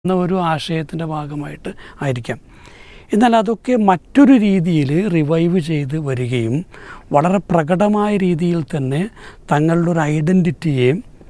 എന്ന ഒരു ആശയത്തിൻ്റെ ഭാഗമായിട്ട് ആയിരിക്കാം എന്നാൽ അതൊക്കെ മറ്റൊരു രീതിയിൽ റിവൈവ് ചെയ്ത് വരികയും വളരെ പ്രകടമായ രീതിയിൽ തന്നെ തങ്ങളുടെ ഒരു ഐഡൻറ്റിറ്റിയെ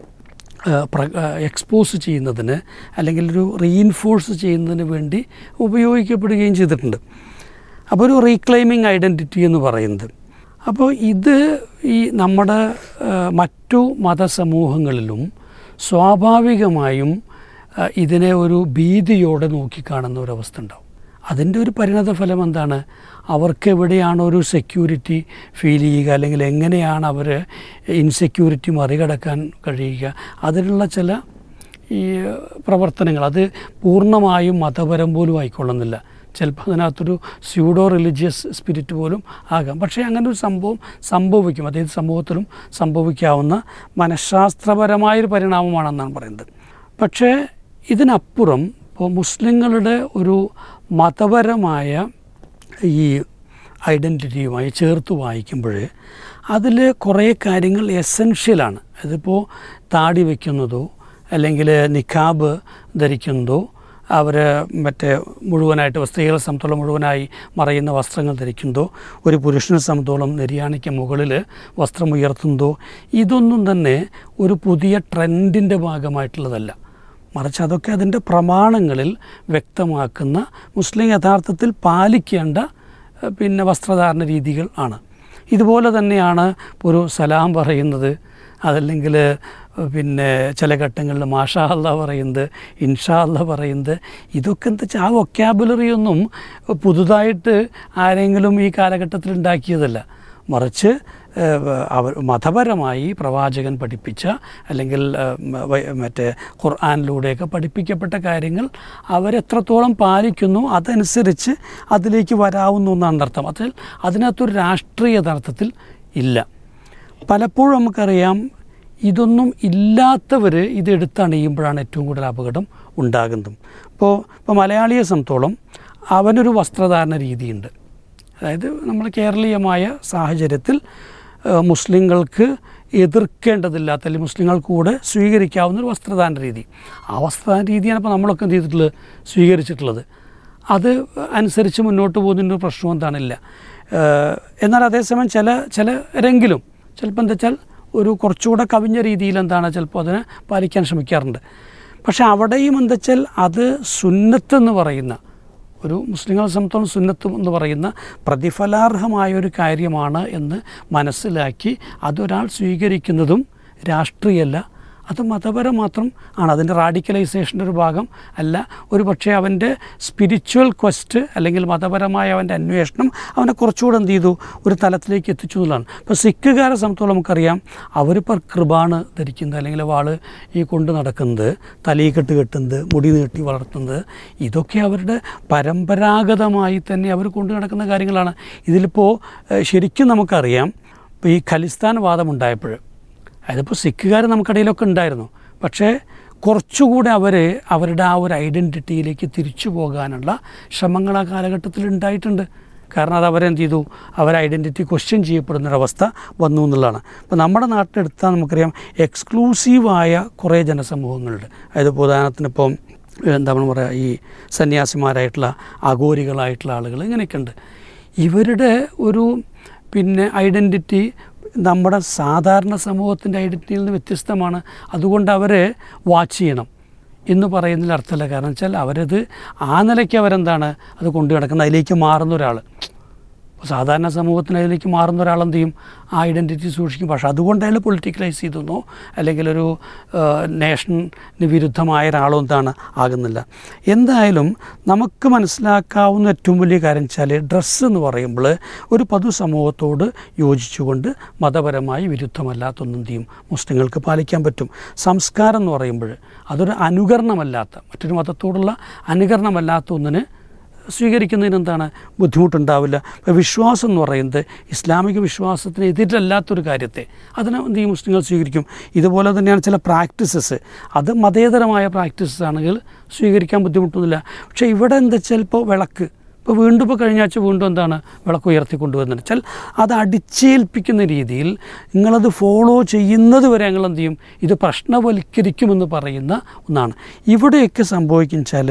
എക്സ്പോസ് ചെയ്യുന്നതിന് അല്ലെങ്കിൽ ഒരു റീഇൻഫോഴ്സ് ചെയ്യുന്നതിന് വേണ്ടി ഉപയോഗിക്കപ്പെടുകയും ചെയ്തിട്ടുണ്ട് അപ്പോൾ ഒരു റീക്ലൈമിങ് ഐഡൻറ്റിറ്റി എന്ന് പറയുന്നത് അപ്പോൾ ഇത് ഈ നമ്മുടെ ആ, മറ്റു മതസമൂഹങ്ങളിലും സ്വാഭാവികമായും ആ, ഇതിനെ ഒരു ഭീതിയോടെ നോക്കിക്കാണുന്ന ഒരവസ്ഥ ഉണ്ടാവും അതിൻ്റെ ഒരു പരിണത ഫലം എന്താണ് അവർക്ക് എവിടെയാണ് ഒരു സെക്യൂരിറ്റി ഫീൽ ചെയ്യുക അല്ലെങ്കിൽ എങ്ങനെയാണ് അവർ ഇൻസെക്യൂരിറ്റി മറികടക്കാൻ കഴിയുക അതിനുള്ള ചില ഈ പ്രവർത്തനങ്ങൾ അത് പൂർണ്ണമായും മതപരം പോലും ആയിക്കൊള്ളുന്നില്ല ചിലപ്പോൾ അതിനകത്തൊരു സ്യൂഡോ റിലീജിയസ് സ്പിരിറ്റ് പോലും ആകാം പക്ഷേ അങ്ങനെ ഒരു സംഭവം സംഭവിക്കും അതായത് സമൂഹത്തിലും സംഭവിക്കാവുന്ന മനഃശാസ്ത്രപരമായൊരു പരിണാമമാണെന്നാണ് പറയുന്നത് പക്ഷേ ഇതിനപ്പുറം ഇപ്പോൾ മുസ്ലിങ്ങളുടെ ഒരു മതപരമായ ഈ ഐഡൻറ്റിറ്റിയുമായി ചേർത്ത് വായിക്കുമ്പോൾ അതിൽ കുറേ കാര്യങ്ങൾ എസെൻഷ്യലാണ് അതിപ്പോൾ താടി വയ്ക്കുന്നതോ അല്ലെങ്കിൽ നിഖാബ് ധരിക്കുന്നതോ അവർ മറ്റേ മുഴുവനായിട്ട് സ്ത്രീകളെ സംബന്ധിച്ചോളം മുഴുവനായി മറയുന്ന വസ്ത്രങ്ങൾ ധരിക്കുന്നതോ ഒരു പുരുഷനെ സംബന്ധിച്ചോളം നെരിയാണിക്ക് മുകളിൽ വസ്ത്രം ഉയർത്തുന്നതോ ഇതൊന്നും തന്നെ ഒരു പുതിയ ട്രെൻഡിൻ്റെ ഭാഗമായിട്ടുള്ളതല്ല മറിച്ച് അതൊക്കെ അതിൻ്റെ പ്രമാണങ്ങളിൽ വ്യക്തമാക്കുന്ന മുസ്ലിം യഥാർത്ഥത്തിൽ പാലിക്കേണ്ട ഏഹ്, പിന്നെ വസ്ത്രധാരണ രീതികൾ ആണ് ഇതുപോലെ തന്നെയാണ് ഒരു സലാം പറയുന്നത് അതല്ലെങ്കിൽ ഏഹ്, പിന്നെ ചില ഘട്ടങ്ങളിൽ മാഷാ അല്ല പറയുന്നത് ഇൻഷാ അല്ല പറയുന്നത് ഇതൊക്കെ എന്താ വെച്ചാൽ ആ വൊക്കാബുലറി ഒന്നും പുതുതായിട്ട് ആരെങ്കിലും ഈ കാലഘട്ടത്തിൽ ഉണ്ടാക്കിയതല്ല മറിച്ച് ഏഹ്, അവർ മതപരമായി പ്രവാചകൻ പഠിപ്പിച്ച അല്ലെങ്കിൽ ഏഹ്, മ- വ- മറ്റേ ഖുർആാനിലൂടെയൊക്കെ പഠിപ്പിക്കപ്പെട്ട കാര്യങ്ങൾ അവരെത്രത്തോളം പാലിക്കുന്നു അതനുസരിച്ച് അതിലേക്ക് വരാവുന്നു എന്നാണ് അർത്ഥം അതിൽ അതിനകത്തൊരു രാഷ്ട്രീയ യഥാർത്ഥത്തിൽ ഇല്ല പലപ്പോഴും നമുക്കറിയാം ഇതൊന്നും ഇല്ലാത്തവർ ഇത് എടുത്തണിയുമ്പോഴാണ് ഏറ്റവും കൂടുതൽ അപകടം ഉണ്ടാകുന്നതും ഇപ്പോൾ ഇപ്പോൾ മലയാളിയെ സംബന്ധിച്ചോളം അവനൊരു വസ്ത്രധാരണ രീതിയുണ്ട് അതായത് നമ്മൾ കേരളീയമായ സാഹചര്യത്തിൽ ഏഹ്, മുസ്ലിങ്ങൾക്ക് എതിർക്കേണ്ടതില്ലാത്ത അല്ലെങ്കിൽ മുസ്ലിങ്ങൾ കൂടെ സ്വീകരിക്കാവുന്ന ഒരു വസ്ത്രധാരണ രീതി ആ വസ്ത്രധാരണ രീതിയാണ് ഇപ്പോൾ നമ്മളൊക്കെ എന്ത് ചെയ്തിട്ടുള്ളത് സ്വീകരിച്ചിട്ടുള്ളത് അത് അനുസരിച്ച് മുന്നോട്ട് പോകുന്നതിന് ഒരു പ്രശ്നം എന്താണില്ല ഏഹ്, എന്നാൽ അതേസമയം ചില ചിലരെങ്കിലും ചിലപ്പോൾ എന്താ വെച്ചാൽ ഒരു കുറച്ചുകൂടെ കവിഞ്ഞ രീതിയിൽ എന്താണ് ചിലപ്പോൾ അതിനെ പാലിക്കാൻ ശ്രമിക്കാറുണ്ട് പക്ഷെ അവിടെയും എന്താ വെച്ചാൽ അത് സുന്നത്ത് എന്ന് പറയുന്ന ഒരു മുസ്ലിങ്ങളെ സംബന്ധിച്ചോളം സുന്നത്ത് എന്ന് പറയുന്ന പ്രതിഫലാർഹമായ ഒരു കാര്യമാണ് എന്ന് മനസ്സിലാക്കി അതൊരാൾ സ്വീകരിക്കുന്നതും രാഷ്ട്രീയമല്ല അത് മതപരം മാത്രം ആണ് അതിൻ്റെ റാഡിക്കലൈസേഷൻ്റെ ഒരു ഭാഗം അല്ല ഒരു പക്ഷേ അവൻ്റെ സ്പിരിച്വൽ ക്വസ്റ്റ് അല്ലെങ്കിൽ മതപരമായ അവൻ്റെ അന്വേഷണം അവനെ കുറച്ചുകൂടെ എന്ത് ചെയ്തു ഒരു തലത്തിലേക്ക് എത്തിച്ചു എന്നുള്ളതാണ് ഇപ്പോൾ സിഖുകാരെ സംബന്ധിച്ചോളം നമുക്കറിയാം അവരിപ്പോൾ കൃപാണ് ധരിക്കുന്നത് അല്ലെങ്കിൽ വാള് ഈ കൊണ്ട് നടക്കുന്നത് തലയിക്കെട്ട് കെട്ടുന്നത് മുടി നീട്ടി വളർത്തുന്നത് ഇതൊക്കെ അവരുടെ പരമ്പരാഗതമായി തന്നെ അവർ കൊണ്ടു നടക്കുന്ന കാര്യങ്ങളാണ് ഇതിലിപ്പോൾ ഏഹ്, ശരിക്കും നമുക്കറിയാം ഇപ്പോൾ ഈ ഖലിസ്ഥാൻ വാദം ഉണ്ടായപ്പോൾ അതിപ്പോൾ സിഖുകാർ നമുക്കിടയിലൊക്കെ ഉണ്ടായിരുന്നു പക്ഷേ കുറച്ചുകൂടെ അവർ അവരുടെ ആ ഒരു ഐഡൻറ്റിറ്റിയിലേക്ക് തിരിച്ചു പോകാനുള്ള ശ്രമങ്ങൾ ആ കാലഘട്ടത്തിൽ ഉണ്ടായിട്ടുണ്ട് കാരണം അത് അവരെന്ത് ചെയ്തു അവർ ഐഡൻറ്റിറ്റി ക്വസ്റ്റ്യൻ ചെയ്യപ്പെടുന്നൊരവസ്ഥ വന്നു എന്നുള്ളതാണ് ഇപ്പോൾ നമ്മുടെ നാട്ടിലെടുത്താൽ നമുക്കറിയാം എക്സ്ക്ലൂസീവായ കുറേ ജനസമൂഹങ്ങളുണ്ട് അതായത് ഇപ്പോൾ ഉദാഹരണത്തിന് ഇപ്പം എന്താ നമ്മൾ പറയുക ഈ സന്യാസിമാരായിട്ടുള്ള അഘോരികളായിട്ടുള്ള ആളുകൾ ഇങ്ങനെയൊക്കെ ഉണ്ട് ഇവരുടെ ഒരു പിന്നെ ഐഡൻറ്റിറ്റി നമ്മുടെ സാധാരണ സമൂഹത്തിൻ്റെ ഐഡൻറ്റിറ്റിയിൽ നിന്ന് വ്യത്യസ്തമാണ് അതുകൊണ്ട് അവരെ വാച്ച് ചെയ്യണം എന്ന് പറയുന്നതിൽ അർത്ഥമല്ല കാരണം വെച്ചാൽ അവരത് ആ നിലയ്ക്ക് അവരെന്താണ് അത് കൊണ്ടു നടക്കുന്നത് അതിലേക്ക് മാറുന്ന ഒരാൾ സാധാരണ സമൂഹത്തിന് അതിലേക്ക് മാറുന്ന ഒരാൾ എന്ത് ചെയ്യും ആ ഐഡൻറ്റിറ്റി സൂക്ഷിക്കും പക്ഷെ അതുകൊണ്ട് അയാൾ പൊളിറ്റിക്കലൈസ് ചെയ്തെന്നോ അല്ലെങ്കിൽ ഒരു നേഷന് വിരുദ്ധമായ ഒരാളോ എന്താണ് ആകുന്നില്ല എന്തായാലും നമുക്ക് മനസ്സിലാക്കാവുന്ന ഏറ്റവും വലിയ കാര്യം വെച്ചാൽ ഡ്രസ്സ് എന്ന് പറയുമ്പോൾ ഒരു പൊതുസമൂഹത്തോട് യോജിച്ചുകൊണ്ട് മതപരമായി വിരുദ്ധമല്ലാത്തൊന്നും എന്ത് ചെയ്യും മുസ്ലിങ്ങൾക്ക് പാലിക്കാൻ പറ്റും സംസ്കാരം എന്ന് പറയുമ്പോൾ അതൊരു അനുകരണമല്ലാത്ത മറ്റൊരു മതത്തോടുള്ള അനുകരണമല്ലാത്ത ഒന്നിന് സ്വീകരിക്കുന്നതിന് എന്താണ് ബുദ്ധിമുട്ടുണ്ടാവില്ല ഇപ്പോൾ വിശ്വാസം എന്ന് പറയുന്നത് ഇസ്ലാമിക വിശ്വാസത്തിന് എതിരല്ലാത്തൊരു കാര്യത്തെ അതിനെ എന്ത് ചെയ്യും മുസ്ലിങ്ങൾ സ്വീകരിക്കും ഇതുപോലെ തന്നെയാണ് ചില പ്രാക്ടീസസ് അത് മതേതരമായ പ്രാക്ടീസസ് ആണെങ്കിൽ സ്വീകരിക്കാൻ ബുദ്ധിമുട്ടൊന്നുമില്ല പക്ഷേ ഇവിടെ എന്താ വെച്ചാൽ ഇപ്പോൾ വിളക്ക് ഇപ്പോൾ വീണ്ടും ഇപ്പോൾ കഴിഞ്ഞ ആഴ്ച വീണ്ടും എന്താണ് വിളക്ക് ഉയർത്തി കൊണ്ടുവരുന്നത് വെച്ചാൽ അത് അടിച്ചേൽപ്പിക്കുന്ന രീതിയിൽ നിങ്ങളത് ഫോളോ ചെയ്യുന്നത് വരെ നിങ്ങൾ എന്ത് ചെയ്യും ഇത് പ്രശ്നവൽക്കരിക്കുമെന്ന് പറയുന്ന ഒന്നാണ് ഇവിടെയൊക്കെ സംഭവിക്കും വെച്ചാൽ